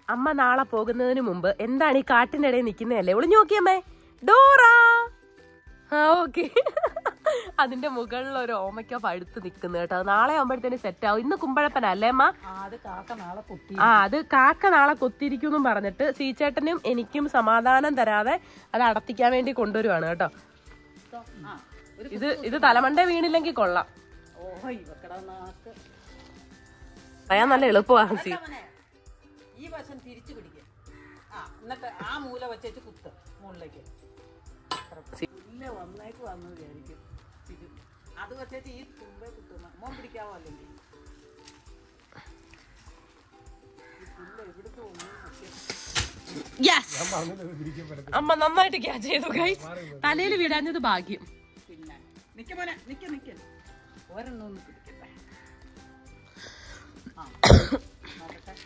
അമ്മ നാളെ പോകുന്നതിന് മുമ്പ് എന്താണ് ഈ കാട്ടിനിടയിൽ നിൽക്കുന്നതല്ലേ ഒളിഞ്ഞു നോക്കിയമ്മേ ഡോറാ ആ ഓക്കെ അതിന്റെ മുകളിൽ ഒരു ഓമയ്ക്ക പഴുത്ത് നിൽക്കുന്നു കേട്ടോ അത് നാളെ ആകുമ്പോഴത്തേന് സെറ്റ് ആവും ഇന്ന് കുമ്പഴപ്പനല്ലേ അമ്മ അത് കാക്ക നാളെ കുത്തി ആ അത് കാക്ക നാളെ കൊത്തിരിക്കും പറഞ്ഞിട്ട് സീച്ചേട്ടനും എനിക്കും സമാധാനം തരാതെ അത് അടത്തിക്കാൻ വേണ്ടി കൊണ്ടുവരുവാണ് കേട്ടോ ആ ഒരു ഇത് ഇത് തലമണ്ട വീണില്ലെങ്കിൽ കൊള്ളാം ഓഹോ ഇവക്കട നാക്ക് പറയാൻ നല്ല എളുപ്പമാണ് സീ മോനെ, ഈ വശം തിരിച്ചു പിടിക്കുക ആ എന്നിട്ട് ആ മൂല വെച്ചേച്ച് കുത്ത് മുകളിലേക്ക് ഇല്ല വന്നേക്ക് വന്നു വിചാരിക്കും ഇത് അത് വെച്ചേച്ച് ഈ തുമ്പേ കുത്തുന്ന മോൻ പിടിക്കാവോ അല്ലെങ്കിൽ ഈ പുല്ല് എവിടുത്തെ ഒന്നും അമ്മ നന്നായിട്ട് ക്യാച്ച് ചെയ്തു ഗൈസ് തലയിൽ വിടാഞ്ഞത് ഭാഗ്യം പിന്നെ നിക്ക മോനെ നിക്ക നിക്ക ഒരെണ്ണം ഒന്ന് പിടിക്കട്ടെ ആ നോക്കട്ടെ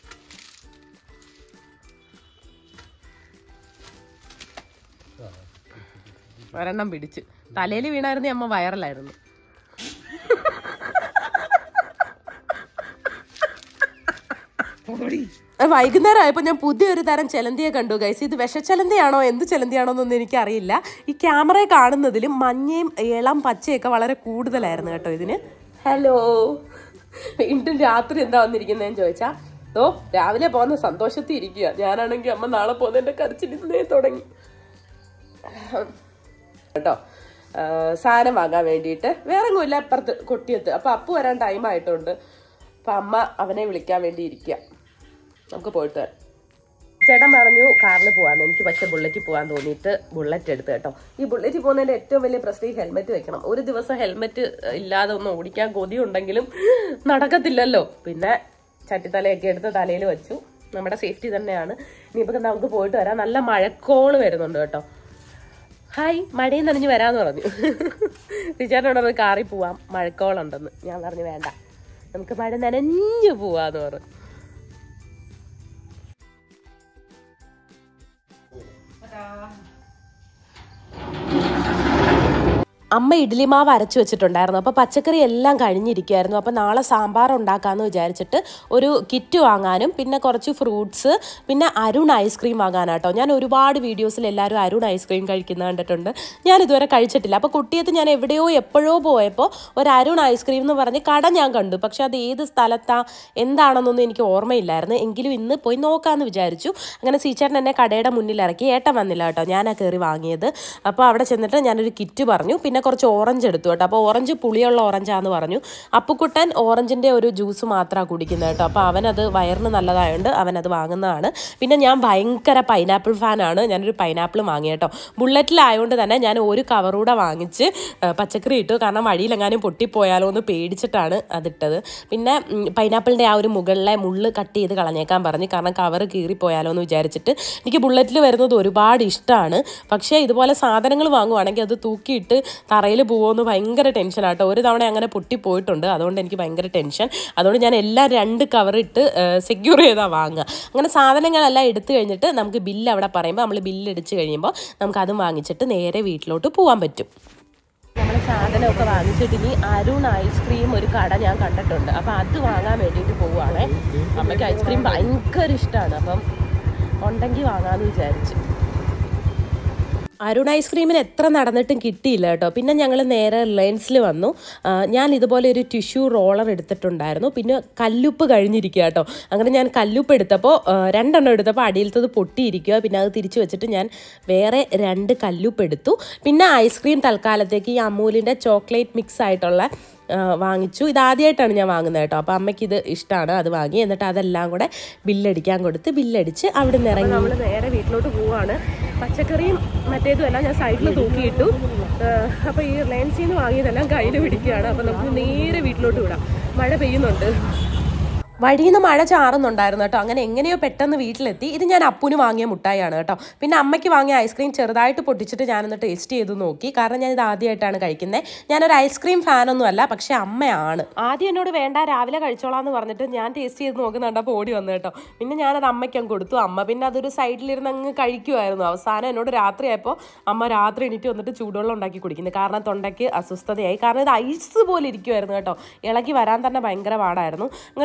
ഒരെണ്ണം പിടിച്ച് തലയിൽ വീണായിരുന്നു അമ്മ വയറലായിരുന്നു വൈകുന്നേരം ആയപ്പോൾ ഞാൻ പുതിയൊരു തരം ചെലന്തിയെ കണ്ടു ഗൈസ് ഇത് വിഷച്ചെലന്തിയാണോ എന്ത് ചെലന്തിയാണോ എന്നൊന്നും എനിക്കറിയില്ല ഈ ക്യാമറയെ കാണുന്നതിലും മഞ്ഞയും ഇളം പച്ചയൊക്കെ വളരെ കൂടുതലായിരുന്നു കേട്ടോ ഇതിന് ഹലോ വീണ്ടും രാത്രി എന്താ വന്നിരിക്കുന്നതെന്ന് ചോദിച്ചാ ഓ രാവിലെ പോകുന്ന സന്തോഷത്തിൽ ഇരിക്കുക ഞാനാണെങ്കിൽ അമ്മ നാളെ പോകുന്നതിന്റെ കരച്ചിലിന്നേ തുടങ്ങി കേട്ടോ ആ, സാധനം വാങ്ങാൻ വേണ്ടിയിട്ട് വേറെ ഒന്നുമില്ല അപ്പുറത്ത് കൊട്ടിയത്ത് അപ്പൊ അപ്പു വരാൻ ടൈം ആയിട്ടുണ്ട് അപ്പൊ അമ്മ അവനെ വിളിക്കാൻ വേണ്ടി ഇരിക്കുക നമുക്ക് പോയിട്ട് വരാം ചേട്ടൻ പറഞ്ഞു കാറിൽ പോവാന്ന് എനിക്ക് പക്ഷെ ബുള്ളറ്റിൽ പോകാൻ തോന്നിയിട്ട് ബുള്ളറ്റ് എടുത്ത് കേട്ടോ ഈ ബുള്ളറ്റിൽ പോകുന്നതിന്റെ ഏറ്റവും വലിയ പ്രശ്നം ഈ ഹെൽമെറ്റ് വെക്കണം ഒരു ദിവസം ഹെൽമെറ്റ് ഇല്ലാതെ ഒന്ന് ഓടിക്കാൻ കൊതിയുണ്ടെങ്കിലും നടക്കത്തില്ലല്ലോ പിന്നെ ചട്ടിത്തലയൊക്കെ എടുത്ത് തലയിൽ വെച്ചു നമ്മുടെ സേഫ്റ്റി തന്നെയാണ് ഇനിയിപ്പോൾ നമുക്ക് പോയിട്ട് വരാം നല്ല മഴക്കോള് വരുന്നുണ്ട് കേട്ടോ ഹായ് മഴയും നനഞ്ഞ് വരാന്ന് പറഞ്ഞു ടീച്ചറിനോട് കാറിൽ പോവാം മഴക്കോളുണ്ടെന്ന് ഞാൻ പറഞ്ഞു വേണ്ട നമുക്ക് മഴ നനഞ്ഞു പോവാന്ന് പറഞ്ഞു അമ്മ ഇഡ്ഡലി മാവ് അരച്ചു വെച്ചിട്ടുണ്ടായിരുന്നു അപ്പോൾ പച്ചക്കറി എല്ലാം കഴിഞ്ഞിരിക്കുമായിരുന്നു അപ്പോൾ നാളെ സാമ്പാർ ഉണ്ടാക്കാമെന്ന് വിചാരിച്ചിട്ട് ഒരു കിറ്റ് വാങ്ങാനും പിന്നെ കുറച്ച് ഫ്രൂട്ട്സ് പിന്നെ അരുൺ ഐസ്ക്രീം വാങ്ങാനാട്ടോ ഞാൻ ഒരുപാട് വീഡിയോസിൽ എല്ലാവരും അരുൺ ഐസ്ക്രീം കഴിക്കുന്ന കണ്ടിട്ടുണ്ട് ഞാൻ ഇതുവരെ കഴിച്ചിട്ടില്ല അപ്പോൾ കുട്ടിയത്ത് ഞാൻ എവിടെയോ എപ്പോഴോ പോയപ്പോൾ ഒരു അരുൺ ഐസ്ക്രീം എന്ന് പറഞ്ഞ് കട ഞാൻ കണ്ടു പക്ഷെ അത് ഏത് സ്ഥലത്താ എന്താണെന്നൊന്നും എനിക്ക് ഓർമ്മയില്ലായിരുന്നു എങ്കിലും ഇന്ന് പോയി നോക്കാമെന്ന് വിചാരിച്ചു അങ്ങനെ സീച്ചേട്ടൻ എന്നെ കടയുടെ മുന്നിൽ ഇറക്കി ഏട്ടൻ വന്നില്ല കേട്ടോ ഞാനാ കയറി വാങ്ങിയത് അപ്പോൾ അവിടെ ചെന്നിട്ട് ഞാനൊരു കിറ്റ് പറഞ്ഞു പിന്നെ കുറച്ച് ഓറഞ്ച് എടുത്തു കേട്ടോ അപ്പോൾ ഓറഞ്ച് പുളിയുള്ള ഓറഞ്ചാന്ന് പറഞ്ഞു അപ്പുക്കുട്ടൻ ഓറഞ്ചിൻ്റെ ഒരു ജ്യൂസ് മാത്രമാണ് കുടിക്കുന്നത് കേട്ടോ അപ്പോൾ അവനത് വയറിന് നല്ലതായതുകൊണ്ട് അവനത് വാങ്ങുന്നതാണ് പിന്നെ ഞാൻ ഭയങ്കര പൈനാപ്പിൾ ഫാനാണ് ഞാനൊരു പൈനാപ്പിൾ വാങ്ങി കേട്ടോ ബുള്ളറ്റിലായതുകൊണ്ട് തന്നെ ഞാൻ ഒരു കവറൂടെ വാങ്ങിച്ച് ആ, പച്ചക്കറി ഇട്ടു കാരണം വഴിയിലെങ്ങാനും പൊട്ടിപ്പോയാലോ എന്ന് പേടിച്ചിട്ടാണ് അതിട്ടത് പിന്നെ പൈനാപ്പിളിൻ്റെ ആ ഒരു മുകളിലെ മുള്ള് കട്ട് ചെയ്ത് കളഞ്ഞേക്കാൻ പറഞ്ഞു കാരണം കവർ കീറിപ്പോയാലോ എന്ന് വിചാരിച്ചിട്ട് എനിക്ക് ബുള്ളറ്റിൽ വരുന്നത് ഒരുപാട് ഇഷ്ടമാണ് പക്ഷേ ഇതുപോലെ സാധനങ്ങൾ വാങ്ങുവാണെങ്കിൽ അത് തൂക്കിയിട്ട് തറയിൽ പോകുമെന്ന് ഭയങ്കര ടെൻഷനാട്ടോ ഒരു തവണ അങ്ങനെ പൊട്ടിപ്പോയിട്ടുണ്ട് അതുകൊണ്ട് എനിക്ക് ഭയങ്കര ടെൻഷൻ അതുകൊണ്ട് ഞാൻ എല്ലാം രണ്ട് കവറിട്ട് സെക്യൂർ ചെയ്താൽ വാങ്ങുക അങ്ങനെ സാധനങ്ങളെല്ലാം എടുത്തു കഴിഞ്ഞിട്ട് നമുക്ക് ബില്ല് അവിടെ പറയുമ്പോൾ നമ്മൾ ബില്ല് അടിച്ച് കഴിയുമ്പോൾ നമുക്ക് അതും വാങ്ങിച്ചിട്ട് നേരെ വീട്ടിലോട്ട് പോകാൻ പറ്റും നമ്മൾ സാധനമൊക്കെ വാങ്ങിച്ചിട്ട് ഇനി അരുൺ ഐസ്ക്രീം ഒരു കട ഞാൻ കണ്ടിട്ടുണ്ട് അപ്പം അത് വാങ്ങാൻ വേണ്ടിയിട്ട് പോവുകയാണേ അമ്മയ്ക്ക് ഐസ്ക്രീം ഭയങ്കര ഇഷ്ടമാണ് അപ്പം ഉണ്ടെങ്കിൽ വാങ്ങാമെന്ന് വിചാരിച്ചു അരുൺ ഐസ്ക്രീമിന് എത്ര നടന്നിട്ടും കിട്ടിയില്ല കേട്ടോ പിന്നെ ഞങ്ങൾ നേരെ റിലയൻസിൽ വന്നു ആ, ഞാൻ ഇതുപോലെ ഒരു ടിഷ്യൂ റോളർ എടുത്തിട്ടുണ്ടായിരുന്നു പിന്നെ കല്ലുപ്പ് കഴിഞ്ഞിരിക്കുക കേട്ടോ അങ്ങനെ ഞാൻ കല്ലുപ്പ് എടുത്തപ്പോൾ ആ, രണ്ടെണ്ണം എടുത്തപ്പോൾ അടിയിലത്തത് പൊട്ടിയിരിക്കുക പിന്നെ അത് തിരിച്ചു വെച്ചിട്ട് ഞാൻ വേറെ രണ്ട് കല്ലുപ്പ് എടുത്തു പിന്നെ ഐസ്ക്രീം തൽക്കാലത്തേക്ക് ഈ അമൂലിൻ്റെ ചോക്ലേറ്റ് മിക്സ് ആയിട്ടുള്ള ആ, വാങ്ങിച്ചു ഇത് ആദ്യമായിട്ടാണ് ഞാൻ വാങ്ങുന്നത് കേട്ടോ അപ്പോൾ അമ്മയ്ക്ക് ഇത് ഇഷ്ടമാണ് അത് വാങ്ങി എന്നിട്ട് അതെല്ലാം കൂടെ ബില്ലടിക്കാൻ കൊടുത്ത് ബില്ലടിച്ച് അവിടെ നിന്ന് ഇറങ്ങി നമ്മൾ നേരെ വീട്ടിലോട്ട് പോവാണ് പച്ചക്കറിയും മറ്റേതും എല്ലാം ഞാൻ സൈഡിൽ തൂക്കിയിട്ടു അപ്പോൾ ഈ റിലയൻസിൽ നിന്ന് വാങ്ങിയതെല്ലാം കയ്യിൽ പിടിക്കുകയാണ് അപ്പോൾ നമുക്ക് നേരെ വീട്ടിലോട്ട് വിടാം മഴ പെയ്യുന്നുണ്ട് വഴിയിൽ നിന്ന് മഴ ചാറുന്നുണ്ടായിരുന്നു കേട്ടോ അങ്ങനെ എങ്ങനെയോ പെട്ടെന്ന് വീട്ടിലെത്തി ഇത് ഞാൻ അപ്പുന് വാങ്ങിയ മുട്ടായിയാണ് കേട്ടോ പിന്നെ അമ്മയ്ക്ക് വാങ്ങിയ ഐസ്ക്രീം ചെറുതായിട്ട് പൊട്ടിച്ചിട്ട് ഞാനൊന്ന് ടേസ്റ്റ് ചെയ്ത് നോക്കി കാരണം ഞാൻ ഇത് ആദ്യമായിട്ടാണ് കഴിക്കുന്നത് ഞാനൊരു ഐസ്ക്രീം ഫാനൊന്നും അല്ല പക്ഷെ അമ്മയാണ് ആദ്യം എന്നോട് വേണ്ട രാവിലെ കഴിച്ചോളാം എന്ന് പറഞ്ഞിട്ട് ഞാൻ ടേസ്റ്റ് ചെയ്ത് നോക്കുന്നുണ്ടപ്പോൾ ഓടി വന്നു കേട്ടോ പിന്നെ ഞാനത് അമ്മയ്ക്ക് അങ്ങ് കൊടുത്തു അമ്മ പിന്നെ അതൊരു സൈഡിലിരുന്ന് അങ്ങ് കഴിക്കുമായിരുന്നു അവസാനം എന്നോട് രാത്രിയായപ്പോൾ അമ്മ രാത്രി എണീറ്റ് വന്നിട്ട് ചൂടുവെള്ളം ഉണ്ടാക്കി കുടിക്കുന്നത് കാരണം തൊണ്ടയ്ക്ക് അസ്വസ്ഥതയായി കാരണം ഇത് ഐസ് പോലെ ഇരിക്കുമായിരുന്നു കേട്ടോ ഇളകി വരാൻ തന്നെ ഭയങ്കര പാടായിരുന്നു അങ്ങനെ രണ്ട് മൂന്ന്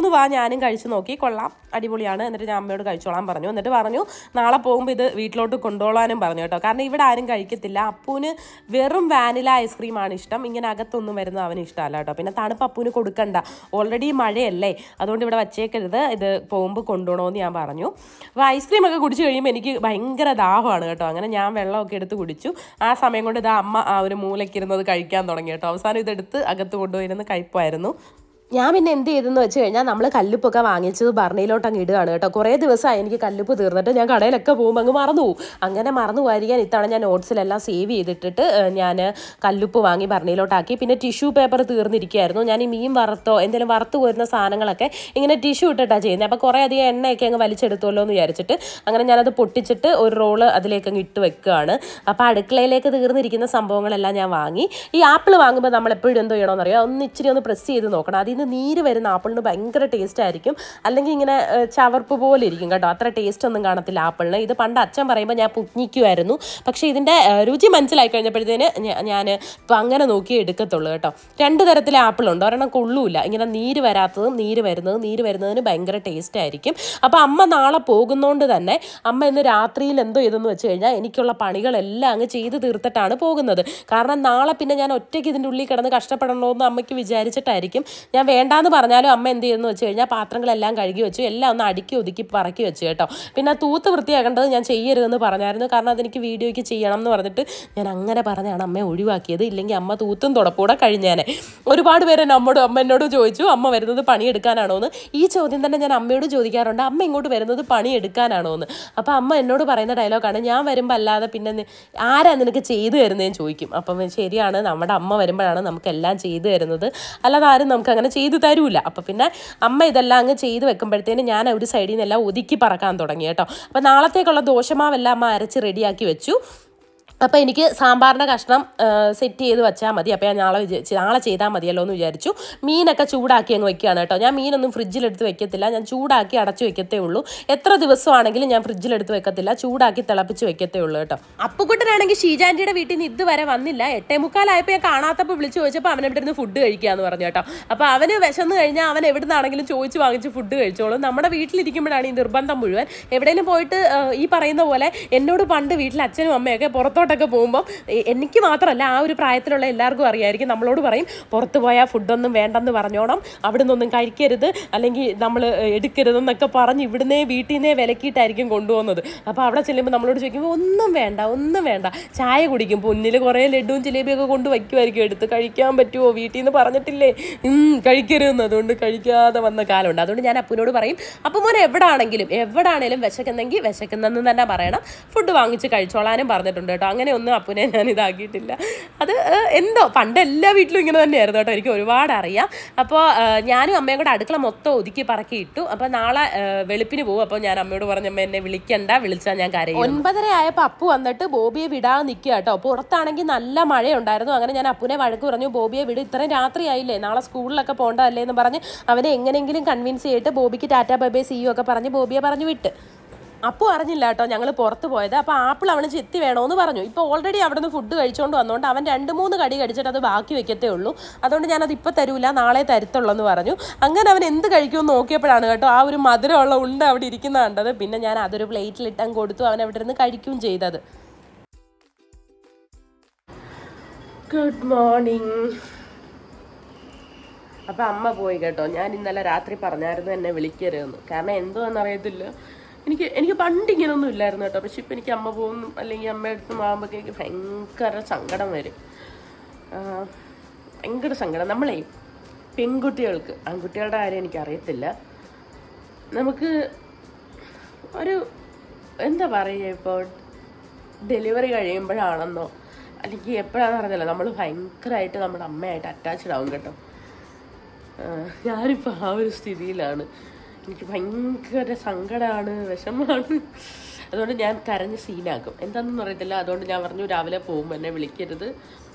ഒന്ന് വാ ഞാനും കഴിച്ചു നോക്കി കൊള്ളാം അടിപൊളിയാണ് എന്നിട്ട് ഞാൻ അമ്മയോട് കഴിച്ചോളാൻ പറഞ്ഞു എന്നിട്ട് പറഞ്ഞു നാളെ പോകുമ്പോൾ ഇത് വീട്ടിലോട്ട് കൊണ്ടുപോകാനും പറഞ്ഞു കേട്ടോ കാരണം ഇവിടെ ആരും കഴിക്കത്തില്ല അപ്പൂന് വെറും വാനില ഐസ്ക്രീമാണ് ഇഷ്ടം ഇങ്ങനെ അകത്തൊന്നും വരുന്നത് അവന് ഇഷ്ടമല്ല കേട്ടോ പിന്നെ തണുപ്പ് അപ്പൂന് കൊടുക്കണ്ട ഓൾറെഡി മഴയല്ലേ അതുകൊണ്ട് ഇവിടെ വച്ചേക്കരുത് ഇത് പോകുമ്പോൾ കൊണ്ടുപോകണമെന്ന് ഞാൻ പറഞ്ഞു അപ്പോൾ ഐസ്ക്രീം ഒക്കെ കുടിച്ച് കഴിയുമ്പോൾ എനിക്ക് ഭയങ്കര ദാഹമാണ് കേട്ടോ അങ്ങനെ ഞാൻ വെള്ളമൊക്കെ എടുത്ത് കുടിച്ചു ആ സമയം കൊണ്ട് ഇതാ അമ്മ ആ ഒരു മൂലയ്ക്കിരുന്നത് കഴിക്കാൻ തുടങ്ങി കേട്ടോ അവസാനം ഇതെടുത്ത് അകത്ത് കൊണ്ടുപോയിരുന്ന് കഴിപ്പായിരുന്നു ഞാൻ പിന്നെ എന്ത് ചെയ്തെന്ന് വെച്ച് കഴിഞ്ഞാൽ നമ്മൾ കല്ലുപ്പൊക്കെ വാങ്ങിച്ചത് ബർണയിലോട്ട് അങ്ങ് ഇടുകയാണ് കേട്ടോ കുറേ ദിവസമായി എനിക്ക് കല്ലുപ്പ് തീർന്നിട്ട് ഞാൻ കടയിലൊക്കെ പോകുമ്പോൾ അങ്ങ് മറന്നു പോകും അങ്ങനെ മറന്നു പോയിരിക്കാൻ ഇത്തവണ ഞാൻ നോട്ട്സിലെല്ലാം സേവ് ചെയ്തിട്ടിട്ട് ഞാൻ കല്ലുപ്പ് വാങ്ങി ബർണയിലോട്ടാക്കി പിന്നെ ടിഷ്യൂ പേപ്പർ തീർന്നിരിക്കുകയായിരുന്നു ഞാൻ ഈ മീൻ വറുത്തോ എന്തെങ്കിലും വറുത്ത് പോരുന്ന സാധനങ്ങളൊക്കെ ഇങ്ങനെ ടിഷ്യൂ ഇട്ടിട്ടാണ് ചെയ്യുന്നത് അപ്പോൾ കുറേ അധികം എണ്ണയൊക്കെ അങ്ങ് വലിച്ചെടുത്തുമല്ലോ എന്ന് വിചാരിച്ചിട്ട് അങ്ങനെ ഞാനത് പൊട്ടിച്ചിട്ട് ഒരു റോള് അതിലേക്ക് അങ്ങ് ഇട്ട് വെക്കുകയാണ് അപ്പോൾ അടുക്കളയിലേക്ക് തീർന്നിരിക്കുന്ന സംഭവങ്ങളെല്ലാം ഞാൻ വാങ്ങി ഈ ആപ്പിൾ വാങ്ങുമ്പോൾ നമ്മൾ എപ്പോഴും എന്തോ ചെയ്യണമെന്ന് അറിയാം ഒന്ന് ഇച്ചിരി ഒന്ന് പ്രസ് ചെയ്ത് നോക്കണം അതിൽ നിന്ന് നീര് വരുന്ന ആപ്പിളിന് ഭയങ്കര ടേസ്റ്റ് ആയിരിക്കും അല്ലെങ്കിൽ ഇങ്ങനെ ഏഹ്, ചവർപ്പ് പോലെ ഇരിക്കും കേട്ടോ അത്ര ടേസ്റ്റ് ഒന്നും കാണത്തില്ല ആപ്പിളിന് ഇത് പണ്ട് അച്ഛൻ പറയുമ്പോൾ ഞാൻ പുഞ്ഞിക്കുമായിരുന്നു പക്ഷേ ഇതിൻ്റെ ഏഹ്, രുചി മനസ്സിലായി കഴിഞ്ഞപ്പോഴത്തേന് ഞാൻ ഇപ്പം അങ്ങനെ നോക്കി എടുക്കത്തുള്ളൂ കേട്ടോ രണ്ട് തരത്തിലെ ആപ്പിളുണ്ട് ഒരെണ്ണം കൊള്ളൂല ഇങ്ങനെ നീര് വരാത്തതും നീര് വരുന്നതും നീര് വരുന്നതിന് ഭയങ്കര ടേസ്റ്റ് ആയിരിക്കും അപ്പോൾ അമ്മ നാളെ പോകുന്നതുകൊണ്ട് തന്നെ അമ്മ ഇന്ന് രാത്രിയിൽ എന്തോ ചെയ്തെന്ന് വെച്ച് കഴിഞ്ഞാൽ എനിക്കുള്ള പണികളെല്ലാം അങ്ങ് ചെയ്ത് തീർത്തിട്ടാണ് പോകുന്നത് കാരണം നാളെ പിന്നെ ഞാൻ ഒറ്റയ്ക്ക് ഇതിൻ്റെ ഉള്ളിൽ കിടന്ന് കഷ്ടപ്പെടണമെന്ന് അമ്മയ്ക്ക് വിചാരിച്ചിട്ടായിരിക്കും ഞാൻ വേണ്ടാന്ന് പറഞ്ഞാലും അമ്മ എന്ത് ചെയ്യുന്നു വെച്ച് കഴിഞ്ഞാൽ പാത്രങ്ങളെല്ലാം കഴുകി വെച്ചു എല്ലാം ഒന്ന് അടുക്കി ഒതുക്കി പറക്കി വെച്ചു കേട്ടോ പിന്നെ ആ തൂത്ത് വൃത്തിയാക്കേണ്ടത് ഞാൻ ചെയ്യരുതെന്ന് പറഞ്ഞായിരുന്നു കാരണം അതെനിക്ക് വീഡിയോയ്ക്ക് ചെയ്യണം എന്ന് പറഞ്ഞിട്ട് ഞാൻ അങ്ങനെ പറഞ്ഞാണ് അമ്മയെ ഒഴിവാക്കിയത് ഇല്ലെങ്കിൽ അമ്മ തൂത്തും തുടപ്പൂടെ കഴിഞ്ഞേനെ ഒരുപാട് പേര് എന്നെ അമ്മയോട് അമ്മ എന്നോട് ചോദിച്ചു അമ്മ വരുന്നത് പണിയെടുക്കാനാണോ എന്ന് ഈ ചോദ്യം തന്നെ ഞാൻ അമ്മയോട് ചോദിക്കാറുണ്ട് അമ്മ ഇങ്ങോട്ട് വരുന്നത് പണിയെടുക്കാനാണോ എന്ന് അപ്പോൾ അമ്മ എന്നോട് പറയുന്ന ഡയലോഗാണ് ഞാൻ വരുമ്പോൾ അല്ലാതെ പിന്നെ നി- ആരാ നിനക്ക് ചെയ്തു തരുന്നതെന്ന് ചോദിക്കും അപ്പം ശരിയാണ് നമ്മുടെ അമ്മ വരുമ്പോഴാണ് നമുക്കെല്ലാം ചെയ്തു തരുന്നത് അല്ലാതെ ആരും നമുക്ക് അങ്ങനെ ചെയ്തു തരൂല അപ്പം പിന്നെ അമ്മ ഇതെല്ലാം അങ്ങ് ചെയ്ത് വെക്കുമ്പോഴത്തേന് ഞാൻ ഒരു സൈഡിൽ നിന്നെല്ലാം ഒതുക്കി പറക്കാൻ തുടങ്ങി കേട്ടോ അപ്പം നാളത്തേക്കുള്ള ദോശമാവെല്ലാം അമ്മ അരച്ച് റെഡിയാക്കി വെച്ചു അപ്പോൾ എനിക്ക് സാമ്പാറിൻ്റെ കഷ്ണം സെറ്റ് ചെയ്ത് വെച്ചാൽ മതി അപ്പോൾ ഞാൻ നാളെ വിചാരിച്ചു നാളെ ചെയ്താൽ മതിയല്ലോ എന്ന് വിചാരിച്ചു മീനൊക്കെ ചൂടാക്കി അങ്ങ് വെക്കുകയാണ് കേട്ടോ ഞാൻ മീനൊന്നും ഫ്രിഡ്ജിലെടുത്ത് വെക്കത്തില്ല ഞാൻ ചൂടാക്കി അടച്ചു വെക്കത്തേ ഉള്ളൂ എത്ര ദിവസമാണെങ്കിലും ഞാൻ ഫ്രിഡ്ജിലെടുത്ത് വെക്കത്തില്ല ചൂടാക്കി തിളപ്പിച്ച് വെക്കത്തേ ഉള്ളൂ കേട്ടോ അപ്പുക്കുട്ടനാണെങ്കിൽ ഷീജാൻറ്റിയുടെ വീട്ടിൽ നിന്ന് ഇതുവരെ വന്നില്ല എട്ടേ മുക്കാലായപ്പോൾ ഞാൻ കാണാത്തപ്പോൾ വിളിച്ച് ചോദിച്ചപ്പോൾ അവൻ ഇവിടെ ഇരുന്ന് ഫുഡ് കഴിക്കാന്ന് പറഞ്ഞു കേട്ടോ അപ്പോൾ അവന് വിശന്ന് കഴിഞ്ഞാൽ അവൻ എവിടെ നിന്നാണെങ്കിലും ചോദിച്ച് വാങ്ങിച്ച് ഫുഡ് കഴിച്ചോളും നമ്മുടെ വീട്ടിലിരിക്കുമ്പോഴാണ് ഈ നിർബന്ധം മുഴുവൻ എവിടെയെങ്കിലും പോയിട്ട് ആ, ഈ പറയുന്ന പോലെ എന്നോട് പണ്ട് വീട്ടിൽ അച്ഛനും അമ്മയൊക്കെ പുറത്തോട്ടൊക്കെ പോകുമ്പോൾ എ- എനിക്ക് മാത്രമല്ല ആ ഒരു പ്രായത്തിലുള്ള എല്ലാവർക്കും അറിയായിരിക്കും നമ്മളോട് പറയും പുറത്ത് പോയാൽ ഫുഡൊന്നും വേണ്ടെന്ന് പറഞ്ഞോണം അവിടെ നിന്നൊന്നും കഴിക്കരുത് അല്ലെങ്കിൽ നമ്മൾ എടുക്കരുതെന്നൊക്കെ പറഞ്ഞ് ഇവിടുന്നേ വീട്ടിൽ നിന്നേ വിലക്കിയിട്ടായിരിക്കും കൊണ്ടുപോകുന്നത് അപ്പോൾ അവിടെ ചെല്ലുമ്പോൾ നമ്മളോട് ചോദിക്കുമ്പോൾ ഒന്നും വേണ്ട ഒന്നും വേണ്ട ചായ കുടിക്കും പൊന്നിൽ കുറേ ലഡുവും ജിലേബിയൊക്കെ കൊണ്ട് വയ്ക്കുമായിരിക്കും എടുത്ത് കഴിക്കാൻ പറ്റുമോ വീട്ടിൽ നിന്ന് പറഞ്ഞിട്ടില്ലേ ഉം, കഴിക്കരുതെന്ന് അതുകൊണ്ട് കഴിക്കാതെ വന്ന കാലമുണ്ട് അതുകൊണ്ട് ഞാൻ അപ്പനോട് പറയും അപ്പം മോനെ എവിടെ ആണെങ്കിലും എവിടെ ആണെങ്കിലും വിശക്കുന്നെങ്കിൽ വിശക്കുന്നെന്ന് തന്നെ പറയണം ഫുഡ് വാങ്ങിച്ച് കഴിച്ചോളാനും പറഞ്ഞിട്ടുണ്ട് കേട്ടോ അങ്ങനെ ഒന്നും അപ്പനെ ഞാൻ ഇതാക്കിയിട്ടില്ല അത് ഏഹ്, എന്തോ പണ്ട് എല്ലാ വീട്ടിലും ഇങ്ങനെ തന്നെയായിരുന്നു കേട്ടോ എനിക്ക് ഒരുപാട് അറിയാം അപ്പോൾ ഞാനും അമ്മയും കൂടെ അടുക്കള മൊത്തം ഒതുക്കി പറക്കി ഇട്ടു അപ്പോൾ നാളെ ഏഹ്, വെളുപ്പിന് പോകും അപ്പോൾ ഞാൻ അമ്മയോട് പറഞ്ഞു അമ്മ എന്നെ വിളിക്കണ്ട വിളിച്ചാൽ ഞാൻ കരയും ഒൻപതര ആയപ്പോൾ അപ്പു വന്നിട്ട് ബോബിയെ വിടാൻ നിൽക്കുക കേട്ടോ പുറത്താണെങ്കിൽ നല്ല മഴയുണ്ടായിരുന്നു അങ്ങനെ ഞാൻ അപ്പുനെ വഴക്ക് പറഞ്ഞു ബോബിയെ വിട് ഇത്രയും രാത്രിയായില്ലേ നാളെ സ്കൂളിലൊക്കെ പോകണ്ടതല്ലേ എന്ന് പറഞ്ഞ് അവനെ എങ്ങനെയെങ്കിലും കൺവിൻസ് ചെയ്തിട്ട് ബോബിക്ക് tata bye bye see you ഒക്കെ പറഞ്ഞ് ബോബിയെ പറഞ്ഞു വിട്ട് അപ്പു അറിഞ്ഞില്ല കേട്ടോ ഞങ്ങൾ പുറത്ത് പോയത് അപ്പോൾ ആപ്പിൾ അവന് ചെത്തി വേണമെന്ന് പറഞ്ഞു ഇപ്പോൾ ഓൾറെഡി അവിടെ നിന്ന് ഫുഡ് കഴിച്ചുകൊണ്ട് വന്നുകൊണ്ട് അവൻ രണ്ട് മൂന്ന് കടി കടിച്ചിട്ട് അത് ബാക്കി വെക്കത്തേ ഉള്ളൂ അതുകൊണ്ട് ഞാനത് ഇപ്പോൾ തരൂല നാളെ തരത്തുള്ളൂ എന്ന് പറഞ്ഞു അങ്ങനെ അവൻ എന്ത് കഴിക്കുമെന്ന് നോക്കിയപ്പോഴാണ് കേട്ടോ ആ ഒരു മധുരമുള്ള ഉണ്ട അവിടെ ഇരിക്കുന്ന കണ്ടത് പിന്നെ ഞാൻ അതൊരു പ്ലേറ്റിലിട്ടം കൊടുത്തു അവൻ അവിടെ ഇരുന്ന് കഴിക്കുകയും ചെയ്തത് ഗുഡ് മോർണിംഗ് അപ്പം അമ്മ പോയി കേട്ടോ ഞാൻ ഇന്നലെ രാത്രി പറഞ്ഞായിരുന്നു എന്നെ വിളിക്കരുതെന്ന് കാരണം എന്തോന്ന് അറിയത്തില്ല എനിക്ക് എനിക്ക് പണ്ട് ഇങ്ങനൊന്നും ഇല്ലായിരുന്നു കേട്ടോ പക്ഷെ ഇപ്പം എനിക്ക് അമ്മ പോകുന്നു അല്ലെങ്കിൽ അമ്മ അടുത്ത് മാകുമ്പോഴേക്ക് എനിക്ക് ഭയങ്കര സങ്കടം വരും ആ, ഭയങ്കര സങ്കടം നമ്മളെ പെൺകുട്ടികൾക്ക് ആൺകുട്ടികളുടെ കാര്യം എനിക്കറിയത്തില്ല നമുക്ക് ഒരു എന്താ പറയുക ഇപ്പോൾ ഡെലിവറി കഴിയുമ്പോഴാണെന്നോ അല്ലെങ്കിൽ എപ്പോഴാണെന്ന് അറിഞ്ഞല്ലോ നമ്മൾ ഭയങ്കരമായിട്ട് നമ്മുടെ അമ്മയായിട്ട് അറ്റാച്ച്ഡ് ആവും കേട്ടോ ആഹ് ഞാനിപ്പോൾ ആ ഒരു സ്ഥിതിയിലാണ് എനിക്ക് ഭയങ്കര സങ്കടമാണ് വിഷമമാണ് അതുകൊണ്ട് ഞാൻ കരഞ്ഞ് സീനാക്കും എന്താണെന്ന് അറിയത്തില്ല അതുകൊണ്ട് ഞാൻ പറഞ്ഞു രാവിലെ പോകുമ്പോൾ എന്നെ വിളിക്കരുത്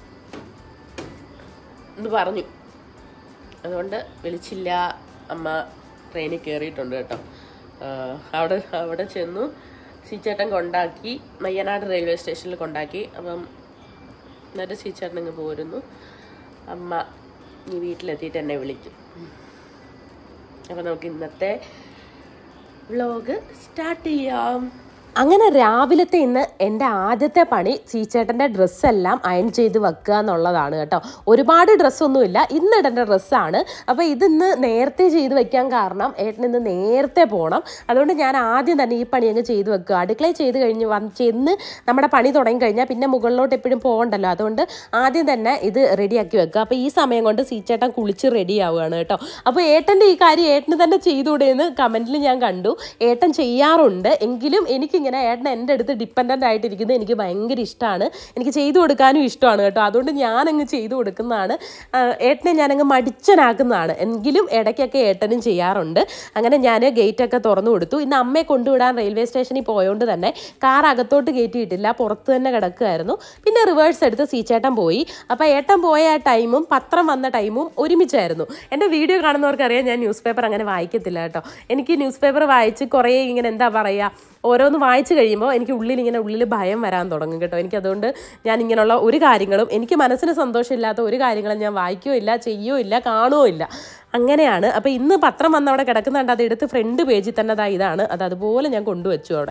എന്ന് പറഞ്ഞു അതുകൊണ്ട് വിളിച്ചില്ല അമ്മ ട്രെയിനിൽ കയറിയിട്ടുണ്ട് കേട്ടോ ആഹ് അവിടെ അവിടെ ചെന്നു സീച്ചേട്ടൻ കൊണ്ടാക്കി മയ്യനാട് റെയിൽവേ സ്റ്റേഷനിൽ കൊണ്ടാക്കി അപ്പം എന്നിട്ട് സീച്ചേട്ടൻ ഇങ്ങ് പോരുന്നു അമ്മ നീ വീട്ടിലെത്തിയിട്ട് എന്നെ വിളിക്കും അപ്പോൾ നമുക്ക് ഇന്നത്തെ വ്ലോഗ് സ്റ്റാർട്ട് ചെയ്യാം അങ്ങനെ രാവിലത്തെ ഇന്ന് എൻ്റെ ആദ്യത്തെ പണി ചീച്ചേട്ടൻ്റെ ഡ്രസ്സെല്ലാം അയൺ ചെയ്ത് വെക്കുക എന്നുള്ളതാണ് കേട്ടോ ഒരുപാട് ഡ്രസ്സൊന്നുമില്ല ഇന്ന് ഇടേണ്ട ഡ്രസ്സാണ് അപ്പോൾ ഇതിന്ന് നേരത്തെ ചെയ്ത് വെക്കാൻ കാരണം ഏട്ടൻ ഇന്ന് നേരത്തെ പോകണം അതുകൊണ്ട് ഞാൻ ആദ്യം തന്നെ ഈ പണി അങ്ങ് ചെയ്ത് വെക്കുക അടുക്കളയിൽ ചെയ്ത് കഴിഞ്ഞ് വന്ന് ചെന്ന് നമ്മുടെ പണി തുടങ്ങി കഴിഞ്ഞാൽ പിന്നെ മുകളിലോട്ട് എപ്പോഴും പോകണ്ടല്ലോ അതുകൊണ്ട് ആദ്യം തന്നെ ഇത് റെഡിയാക്കി വെക്കുക അപ്പോൾ ഈ സമയം കൊണ്ട് സീച്ചേട്ടൻ കുളിച്ച് റെഡി ആവുകയാണ് കേട്ടോ അപ്പോൾ ഏട്ടൻ്റെ ഈ കാര്യം ഏട്ടന് തന്നെ ചെയ്തുകൂടെ എന്ന് കമൻറ്റിൽ ഞാൻ കണ്ടു ഏട്ടൻ ചെയ്യാറുണ്ട് എങ്കിലും എനിക്കിങ്ങനെ ഏട്ടൻ എൻ്റെ അടുത്ത് ഡിപ്പെൻഡൻ്റ് ആയിട്ടിരിക്കുന്നത് എനിക്ക് ഭയങ്കര ഇഷ്ടമാണ് എനിക്ക് ചെയ്തു കൊടുക്കാനും ഇഷ്ടമാണ് കേട്ടോ അതുകൊണ്ട് ഞാനങ്ങ് ചെയ്തു കൊടുക്കുന്നതാണ് ആ, ഏട്ടനെ ഞാനങ്ങ് മടിച്ചനാക്കുന്നതാണ് എങ്കിലും ഇടയ്ക്കൊക്കെ ഏട്ടനും ചെയ്യാറുണ്ട് അങ്ങനെ ഞാൻ ഗേറ്റൊക്കെ തുറന്നു കൊടുത്തു ഇന്ന് അമ്മയെ കൊണ്ടുവിടാൻ റെയിൽവേ സ്റ്റേഷനിൽ പോയോണ്ട് തന്നെ കാർ അകത്തോട്ട് കയറ്റിയിട്ടില്ല പുറത്ത് തന്നെ കിടക്കുമായിരുന്നു പിന്നെ റിവേഴ്സ് എടുത്ത് സീച്ചേട്ടൻ പോയി അപ്പോൾ ഏട്ടൻ പോയ ആ ടൈമും പത്രം വന്ന ടൈമും ഒരുമിച്ചായിരുന്നു എൻ്റെ വീഡിയോ കാണുന്നവർക്കറിയാം ഞാൻ ന്യൂസ് പേപ്പർ അങ്ങനെ വായിക്കത്തില്ല കേട്ടോ എനിക്ക് ന്യൂസ് പേപ്പർ വായിച്ച് കുറേ ഇങ്ങനെ എന്താ പറയുക ഓരോന്ന് വായിച്ചു കഴിയുമ്പോൾ എനിക്ക് ഉള്ളിൽ ഇങ്ങനെ ഉള്ളിൽ ഭയം വരാൻ തുടങ്ങും കേട്ടോ എനിക്ക് അതുകൊണ്ട് ഞാൻ ഇങ്ങനെയുള്ള ഒരു കാര്യങ്ങളും എനിക്ക് മനസ്സിന് സന്തോഷമില്ലാത്ത ഒരു കാര്യങ്ങളും ഞാൻ വായിക്കുകയോ ഇല്ല ചെയ്യുകയോ ഇല്ല കാണുകയോ ഇല്ല അങ്ങനെയാണ് അപ്പോൾ ഇന്ന് പത്രം വന്ന് അവിടെ കിടക്കുന്നുണ്ട് അത് എടുത്ത് ഫ്രണ്ട് പേജിൽ തന്നെ അതാ ഇതാണ് അത് അതുപോലെ ഞാൻ കൊണ്ടുവച്ചു അവിടെ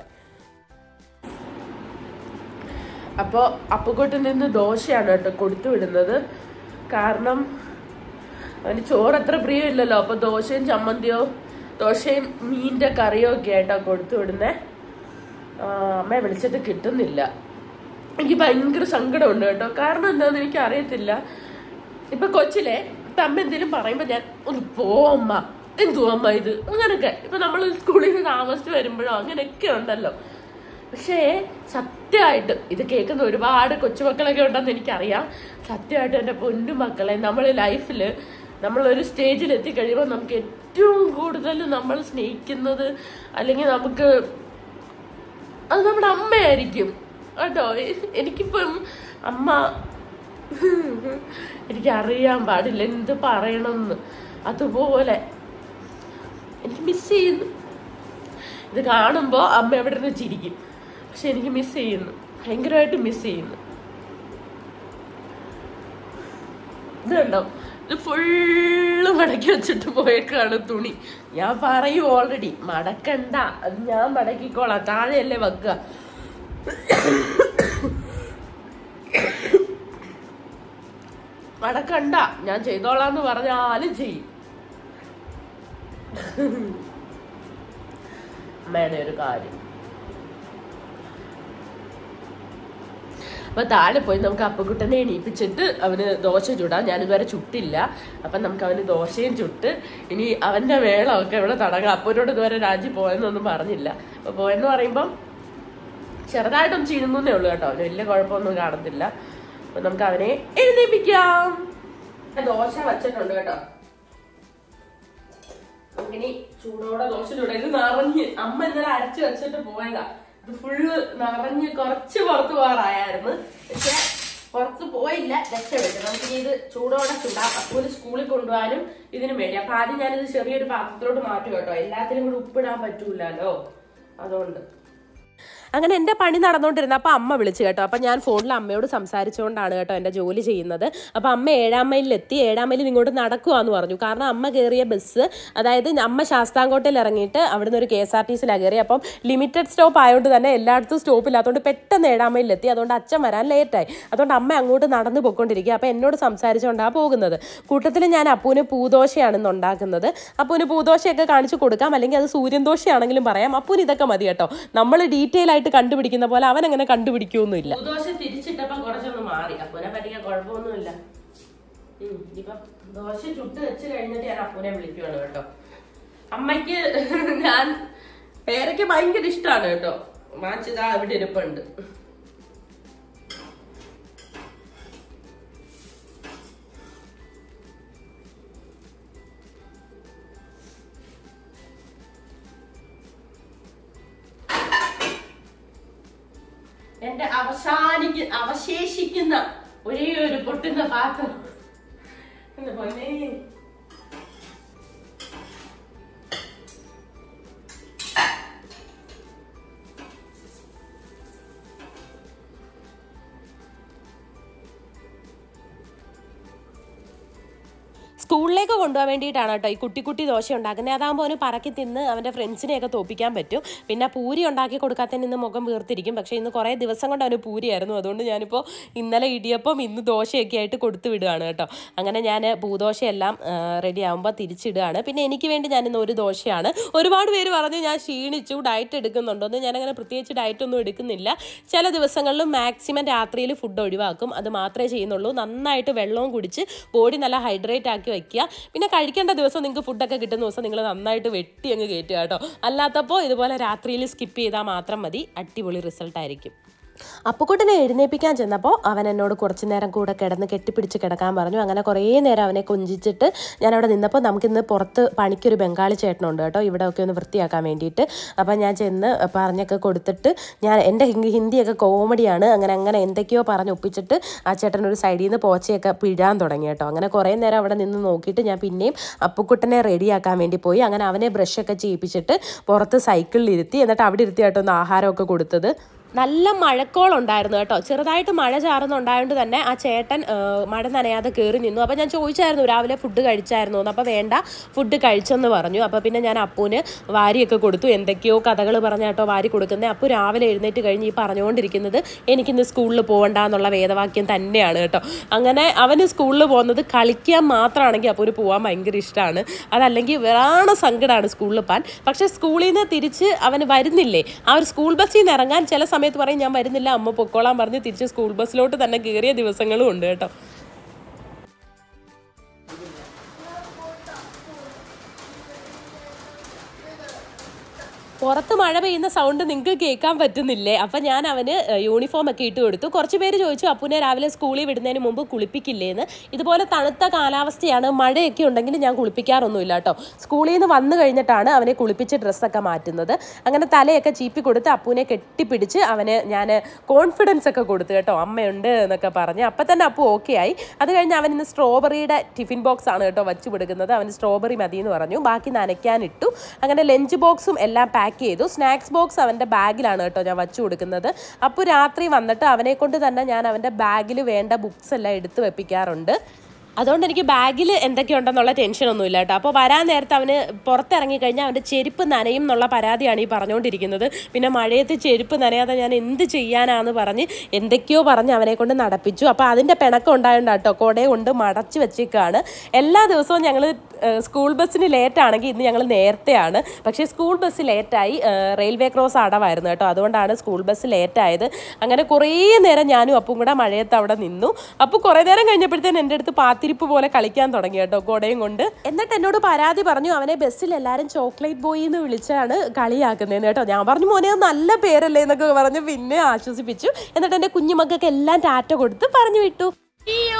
അപ്പോൾ അപ്പുകൊട്ടിൽ നിന്ന് ദോശയാണ് കേട്ടോ കൊടുത്തു വിടുന്നത് കാരണം അവന് ചോറ് അത്ര പ്രിയമില്ലല്ലോ അപ്പോൾ ദോശയും ചമ്മന്തിയോ ദോശയും മീനിൻ്റെ കറിയോ ഒക്കെ ആയിട്ടാണ് കൊടുത്തു വിടുന്നത് അമ്മയെ വിളിച്ചിട്ട് കിട്ടുന്നില്ല എനിക്ക് ഭയങ്കര സങ്കടമുണ്ട് കേട്ടോ കാരണം എന്താണെന്ന് എനിക്ക് അറിയത്തില്ല ഇപ്പൊ കൊച്ചിലെ ഇപ്പൊ അമ്മ എന്തെങ്കിലും പറയുമ്പോ ഞാൻ ഒന്ന് പോ അമ്മ എന്തു അമ്മ ഇത് അങ്ങനൊക്കെ ഇപ്പൊ നമ്മൾ സ്കൂളിൽ നിന്ന് താമസിച്ച് വരുമ്പോഴോ അങ്ങനെയൊക്കെ ഉണ്ടല്ലോ പക്ഷേ സത്യമായിട്ട് ഇത് കേൾക്കുന്ന ഒരുപാട് കൊച്ചുമക്കളൊക്കെ ഉണ്ടെന്ന് എനിക്കറിയാം സത്യമായിട്ട് എൻ്റെ പൊന്നു മക്കളെ നമ്മൾ ലൈഫിൽ നമ്മളൊരു സ്റ്റേജിൽ എത്തിക്കഴിയുമ്പോൾ നമുക്ക് ഏറ്റവും കൂടുതൽ നമ്മൾ സ്നേഹിക്കുന്നത് അല്ലെങ്കിൽ നമുക്ക് അത് നമ്മുടെ അമ്മയായിരിക്കും കേട്ടോ എ- എനിക്കിപ്പം അമ്മ എനിക്കറിയാൻ പാടില്ല എന്ത് പറയണമെന്ന് അതുപോലെ എനിക്ക് മിസ് ചെയ്യുന്നു ഇത് കാണുമ്പോൾ അമ്മ എവിടെ നിന്ന് ചിരിക്കും പക്ഷെ എനിക്ക് മിസ് ചെയ്യുന്നു ഭയങ്കരമായിട്ട് മിസ് ചെയ്യുന്നു ഇത് കണ്ടോ ഇത് ഫുള്ള് മടക്കി വെച്ചിട്ട് പോയേക്കാണ് തുണി ഞാൻ പറയും ഓൾറെഡി മടക്കണ്ട അത് ഞാൻ മടക്കിക്കോളാം താഴെയല്ലേ വെക്കുക മടക്കണ്ട ഞാൻ ചെയ്തോളാന്ന് പറഞ്ഞാലും ചെയ്യും അമ്മയുടെ ഒരു കാര്യം അപ്പൊ താഴെ പോയി നമുക്ക് അപ്പക്കുട്ടനെ എണീപ്പിച്ചിട്ട് അവന് ദോശ ചുടാം ഞാനിതുവരെ ചുട്ടില്ല അപ്പൊ നമുക്ക് അവന് ദോശയും ചുട്ട് ഇനി അവന്റെ മേളമൊക്കെ ഇവിടെ തുടങ്ങാം അപ്പനോട് ഇതുവരെ രാജി പോയെന്നൊന്നും പറഞ്ഞില്ല അപ്പൊ പോയെന്ന് പറയുമ്പം ചെറുതായിട്ടൊന്നും ചീനുന്നേ ഉള്ളൂ കേട്ടോ അവന് വലിയ കുഴപ്പമൊന്നും കാണത്തില്ല അപ്പൊ നമുക്ക് അവനെ എഴുന്നേപ്പിക്കാം ഞാൻ ദോശ വച്ചിട്ടുണ്ട് കേട്ടോ നമുക്കിനി ചൂടോടെ ദോശ ചൂടാ ഇത് നിറഞ്ഞ് അമ്മ ഇന്നലെ അരച്ചു വെച്ചിട്ട് പോയതാ ഇത് ഫുള്ള് നിറഞ്ഞ് കുറച്ച് പുറത്ത് പോകാറായിരുന്നു പക്ഷെ പുറത്ത് പോയില്ല രക്ഷപ്പെട്ടു നമുക്കിനി ഇത് ചൂടോടെ ചൂടാം അപ്പൂര് സ്കൂളിൽ കൊണ്ടുപോകാനും ഇതിനും വേണ്ടി അപ്പൊ ആദ്യം ഞാനിത് ചെറിയൊരു പാത്രത്തിലോട്ട് മാറ്റും കേട്ടോ എല്ലാത്തിനും കൂടി ഉപ്പിടാൻ പറ്റൂലല്ലോ അതുകൊണ്ട് അങ്ങനെ എൻ്റെ പണി നടന്നുകൊണ്ടിരുന്നപ്പോൾ അമ്മ വിളിച്ചു കേട്ടോ അപ്പം ഞാൻ ഫോണിൽ അമ്മയോട് സംസാരിച്ചുകൊണ്ടാണ് കേട്ടോ എൻ്റെ ജോലി ചെയ്യുന്നത് അപ്പോൾ അമ്മ ഏഴാം മൈലിലെത്തി ഏഴാം മൈലിൽ ഇങ്ങോട്ട് നടക്കുവാന്ന് പറഞ്ഞു കാരണം അമ്മ കയറിയ ബസ് അതായത് അമ്മ ശാസ്താംകോട്ടയിൽ ഇറങ്ങിയിട്ട് അവിടുന്ന് ഒരു കെ എസ് ആർ ടി സിയിലാണ് കയറി അപ്പം ലിമിറ്റഡ് സ്റ്റോപ്പ് ആയതുകൊണ്ട് തന്നെ എല്ലായിടത്തും സ്റ്റോപ്പ് ഇല്ലാത്തതുകൊണ്ട് പെട്ടെന്ന് ഏഴാം മൈലിലെത്തി അതുകൊണ്ട് അച്ഛൻ വരാൻ ലേറ്റായി അതുകൊണ്ട് അമ്മ അങ്ങോട്ട് നടന്നു പോയിക്കൊണ്ടിരിക്കുക അപ്പോൾ എന്നോട് സംസാരിച്ചുകൊണ്ടാണ് പോകുന്നത് കൂട്ടത്തിൽ ഞാൻ അപ്പൂന് പൂദോശയാണ് ഇന്ന് ഉണ്ടാക്കുന്നത് അപ്പൂന് പൂദോശയൊക്കെ കാണിച്ചു കൊടുക്കാം അല്ലെങ്കിൽ അത് സൂര്യൻ ദോശയാണെങ്കിലും പറയാം അപ്പൂന് ഇതൊക്കെ മതി കേട്ടോ നമ്മൾ ഡീറ്റെയിൽ ആയിട്ട് കണ്ടുപിടിക്കുന്ന പോലെ അവൻ അങ്ങനെ കണ്ടുപിടിക്കൊന്നുമില്ല പൂദോശ തിരിച്ചിട്ടപ്പം കുറച്ചൊന്ന് മാറി അപ്പൂനെ പറ്റിയ കുഴപ്പമൊന്നുമില്ല ഉം, ഇപ്പം ദോശ ചുട്ട് വെച്ച് കഴിഞ്ഞിട്ട് ഞാൻ അപ്പൂനെ വിളിക്കുവാണ് കേട്ടോ അമ്മയ്ക്ക് ഞാൻ പേരയ്ക്ക് ഭയങ്കര ഇഷ്ടമാണ് കേട്ടോ വാങ്ങിച്ചതാ ഇവിടെ ഇരിപ്പുണ്ട് എന്റെ അവസാനിക്ക അവശേഷിക്കുന്ന ഒരേ ഒരു പൊട്ടുന്ന പാത്രം എന്റെ പൊന്നേ സ്കൂളിലേക്ക് കൊണ്ടുപോകാൻ വേണ്ടിയിട്ടാണ് കേട്ടോ ഈ കുട്ടി കുട്ടി ദോശ ഉണ്ടാക്കുന്നത് അതാകുമ്പോൾ അവന് പറക്കി തിന്ന് അവൻ്റെ ഫ്രണ്ട്സിനെയൊക്കെ തോപ്പിക്കാൻ പറ്റും പിന്നെ പൂരി ഉണ്ടാക്കി കൊടുക്കാത്തതിന് ഇന്ന് മുഖം വീർത്തിരിക്കും പക്ഷേ ഇന്ന് കുറേ ദിവസം കൊണ്ട് അവന് പൂരിയായിരുന്നു അതുകൊണ്ട് ഞാനിപ്പോൾ ഇന്നലെ ഇടിയപ്പം ഇന്ന് ദോശയൊക്കെ ആയിട്ട് കൊടുത്തു വിടുകയാണ് കേട്ടോ അങ്ങനെ ഞാൻ പൂദോശയെല്ലാം റെഡി ആകുമ്പോൾ തിരിച്ചിടുകയാണ് പിന്നെ എനിക്ക് വേണ്ടി ഞാൻ ഇന്ന് ഒരു ദോശയാണ് ഒരുപാട് പേര് പറഞ്ഞു ഞാൻ ക്ഷീണിച്ചു ഡയറ്റ് എടുക്കുന്നുണ്ടോന്ന് ഞാനങ്ങനെ പ്രത്യേകിച്ച് ഡയറ്റ് ഒന്നും എടുക്കുന്നില്ല ചില ദിവസങ്ങളിൽ മാക്സിമം രാത്രിയിൽ ഫുഡ് ഒഴിവാക്കും അത് മാത്രമേ ചെയ്യുന്നുള്ളൂ നന്നായിട്ട് വെള്ളവും കുടിച്ച് ബോഡി നല്ല ഹൈഡ്രേറ്റ് ആക്കി വെക്കുക പിന്നെ കഴിക്കേണ്ട ദിവസം നിങ്ങൾക്ക് ഫുഡൊക്കെ കിട്ടുന്ന ദിവസം നിങ്ങൾ നന്നായിട്ട് വെട്ടി അങ്ങ് കയറ്റുക കേട്ടോ അല്ലാത്തപ്പോൾ ഇതുപോലെ രാത്രിയിൽ സ്കിപ്പ് ചെയ്താൽ മാത്രം മതി അടിപൊളി റിസൾട്ട് ആയിരിക്കും അപ്പുക്കുട്ടനെ എഴുന്നേൽപ്പിക്കാൻ ചെന്നപ്പോൾ അവൻ എന്നോട് കുറച്ച് നേരം കൂടെ കിടന്ന് കെട്ടിപ്പിടിച്ച് കിടക്കാൻ പറഞ്ഞു അങ്ങനെ കുറേ നേരം അവനെ കൊഞ്ചിച്ചിട്ട് ഞാൻ അവിടെ നിന്നപ്പോൾ നമുക്കിന്ന് പുറത്ത് പണിക്കൊരു ബംഗാളി ചേട്ടനുണ്ട് കേട്ടോ ഇവിടെ ഒക്കെ ഒന്ന് വൃത്തിയാക്കാൻ വേണ്ടിയിട്ട് അപ്പം ഞാൻ ചെന്ന് പറഞ്ഞൊക്കെ കൊടുത്തിട്ട് ഞാൻ എൻ്റെ ഹിന്ദി ഹിന്ദിയൊക്കെ കോമഡിയാണ് അങ്ങനെ അങ്ങനെ എന്തൊക്കെയോ പറഞ്ഞ് ഒപ്പിച്ചിട്ട് ആ ചേട്ടൻ ഒരു സൈഡിൽ നിന്ന് പോച്ചയൊക്കെ പിഴാൻ തുടങ്ങി കേട്ടോ അങ്ങനെ കുറേ നേരം അവിടെ നിന്ന് നോക്കിയിട്ട് ഞാൻ പിന്നെയും അപ്പുക്കുട്ടനെ റെഡിയാക്കാൻ വേണ്ടി പോയി അങ്ങനെ അവനെ ബ്രഷൊക്കെ ചെയ്യിപ്പിച്ചിട്ട് പുറത്ത് സൈക്കിളിൽ ഇരുത്തി എന്നിട്ട് അവിടെ ഇരുത്തി കേട്ടോ ഒന്ന് ആഹാരമൊക്കെ കൊടുത്തത് നല്ല മഴക്കോളുണ്ടായിരുന്നു കേട്ടോ ചെറുതായിട്ട് മഴ ചാറുന്നുണ്ടായതുകൊണ്ട് തന്നെ ആ ചേട്ടൻ ആ, മഴ നനയാതെ കയറി നിന്നു അപ്പോൾ ഞാൻ ചോദിച്ചായിരുന്നു രാവിലെ ഫുഡ് കഴിച്ചായിരുന്നു എന്ന് അപ്പോൾ വേണ്ട ഫുഡ് കഴിച്ചെന്ന് പറഞ്ഞു അപ്പോൾ പിന്നെ ഞാൻ അപ്പൂന് വാരിയൊക്കെ കൊടുത്തു എന്തൊക്കെയോ കഥകൾ പറഞ്ഞ കേട്ടോ വാരി കൊടുക്കുന്നത് അപ്പോൾ രാവിലെ എഴുന്നേറ്റ് കഴിഞ്ഞ് ഈ പറഞ്ഞുകൊണ്ടിരിക്കുന്നത് എനിക്കിന്ന് സ്കൂളിൽ പോകണ്ട എന്നുള്ള വേദവാക്യം തന്നെയാണ് കേട്ടോ അങ്ങനെ അവന് സ്കൂളിൽ പോകുന്നത് കളിക്കാൻ മാത്രമാണെങ്കിൽ അപ്പോൾ പോകാൻ ഭയങ്കര ഇഷ്ടമാണ് അതല്ലെങ്കിൽ വേറെ സങ്കടമാണ് സ്കൂളിൽ പോകാൻ പക്ഷേ സ്കൂളിൽ നിന്ന് തിരിച്ച് അവന് വരുന്നില്ലേ ആ ഒരു സ്കൂൾ ബസ്സിൽ നിന്ന് ഇറങ്ങാൻ ചില സമയത്ത് പറയും ഞാൻ വരുന്നില്ല അമ്മ പൊക്കോളാൻ പറഞ്ഞ് തിരിച്ച് സ്കൂൾ ബസ്സിലോട്ട് തന്നെ കയറിയ ദിവസങ്ങളും ഉണ്ട് കേട്ടോ പുറത്ത് മഴ പെയ്യുന്ന സൗണ്ട് നിങ്ങൾക്ക് കേൾക്കാൻ പറ്റുന്നില്ലേ അപ്പം ഞാൻ അവന് യൂണിഫോം ഒക്കെ ഇട്ട് കൊടുത്തു കുറച്ച് പേര് ചോദിച്ചു അപ്പുനെ രാവിലെ സ്കൂളിൽ വിടുന്നതിന് മുമ്പ് കുളിപ്പിക്കില്ലേന്ന് ഇതുപോലെ തണുത്ത കാലാവസ്ഥയാണ് മഴയൊക്കെ ഉണ്ടെങ്കിൽ ഞാൻ കുളിപ്പിക്കാറൊന്നുമില്ല കേട്ടോ സ്കൂളിൽ നിന്ന് വന്നു കഴിഞ്ഞിട്ടാണ് അവനെ കുളിപ്പിച്ച് ഡ്രസ്സൊക്കെ മാറ്റുന്നത് അങ്ങനെ തലയൊക്കെ ചീപ്പി കൊടുത്ത് അപ്പുനെ കെട്ടിപ്പിടിച്ച് അവന് ഞാൻ കോൺഫിഡൻസ് ഒക്കെ കൊടുത്തു കേട്ടോ അമ്മയുണ്ട് എന്നൊക്കെ പറഞ്ഞ് അപ്പം തന്നെ അപ്പു ഓക്കെ ആയി അത് കഴിഞ്ഞ് അവൻ ഇന്ന് സ്ട്രോബെറിയുടെ ടിഫിൻ ബോക്സ് ആണ് കേട്ടോ വച്ചു കൊടുക്കുന്നത് അവന് സ്ട്രോബെറി മതി എന്ന് പറഞ്ഞു ബാക്കി നനയ്ക്കാനിട്ടു അങ്ങനെ ലഞ്ച് ബോക്സും എല്ലാം പാക്ക് ചെയ്തു സ്നാക്സ് ബോക്സ് അവൻ്റെ ബാഗിലാണ് കേട്ടോ ഞാൻ വച്ചു കൊടുക്കുന്നത് അപ്പോൾ രാത്രി വന്നിട്ട് അവനെ കൊണ്ട് തന്നെ ഞാൻ അവൻ്റെ ബാഗിൽ വേണ്ട ബുക്സ് എല്ലാം എടുത്ത് വെപ്പിക്കാറുണ്ട് അതുകൊണ്ട് എനിക്ക് ബാഗിൽ എന്തൊക്കെയുണ്ടെന്നുള്ള ടെൻഷനൊന്നുമില്ല കേട്ടോ അപ്പോൾ വരാൻ നേരത്ത് അവന് പുറത്തിറങ്ങി കഴിഞ്ഞാൽ അവൻ്റെ ചെരുപ്പ് നനയും എന്നുള്ള പരാതിയാണ് ഈ പറഞ്ഞുകൊണ്ടിരിക്കുന്നത് പിന്നെ മഴയത്ത് ചെരുപ്പ് നനയാതെ ഞാൻ എന്ത് ചെയ്യാനാന്ന് പറഞ്ഞ് എന്തൊക്കെയോ പറഞ്ഞ് അവനെ കൊണ്ട് നടപ്പിച്ചു അപ്പോൾ അതിൻ്റെ പിണക്കം ഉണ്ടായോണ്ട് കേട്ടോ കൊടയെ കൊണ്ട് മടച്ച് വെച്ചേക്കാണ് എല്ലാ ദിവസവും ഞങ്ങൾ സ്കൂൾ ബസ്സിന് ലേറ്റ് ആണെങ്കിൽ ഇന്ന് ഞങ്ങൾ നേരത്തെയാണ് പക്ഷേ സ്കൂൾ ബസ് ലേറ്റായി റെയിൽവേ ക്രോസ് അടവായിരുന്നു കേട്ടോ അതുകൊണ്ടാണ് സ്കൂൾ ബസ് ലേറ്റായത് അങ്ങനെ കുറേ നേരം ഞാനും അപ്പും കൂടെ മഴയത്ത് അവിടെ നിന്നു അപ്പോൾ കുറേ നേരം കഴിഞ്ഞപ്പോഴത്തേന് എൻ്റെ അടുത്ത് പാത്തിരിപ്പ് പോലെ കളിക്കാൻ തുടങ്ങി കേട്ടോ കൊടയും കൊണ്ട് എന്നിട്ട് എന്നോട് പരാതി പറഞ്ഞു അവനെ ബസ്സിൽ എല്ലാവരും ചോക്ലേറ്റ് ബോയ് എന്ന് വിളിച്ചാണ് കളിയാക്കുന്നതെന്ന് കേട്ടോ ഞാൻ പറഞ്ഞു മോനെ അത് നല്ല പേരല്ലേ എന്നൊക്കെ പറഞ്ഞ് പിന്നെ ആശ്വസിപ്പിച്ചു എന്നിട്ട് എൻ്റെ കുഞ്ഞുമക്കൾക്ക് എല്ലാം ടാറ്റ കൊടുത്ത് പറഞ്ഞു വിട്ടു അയ്യോ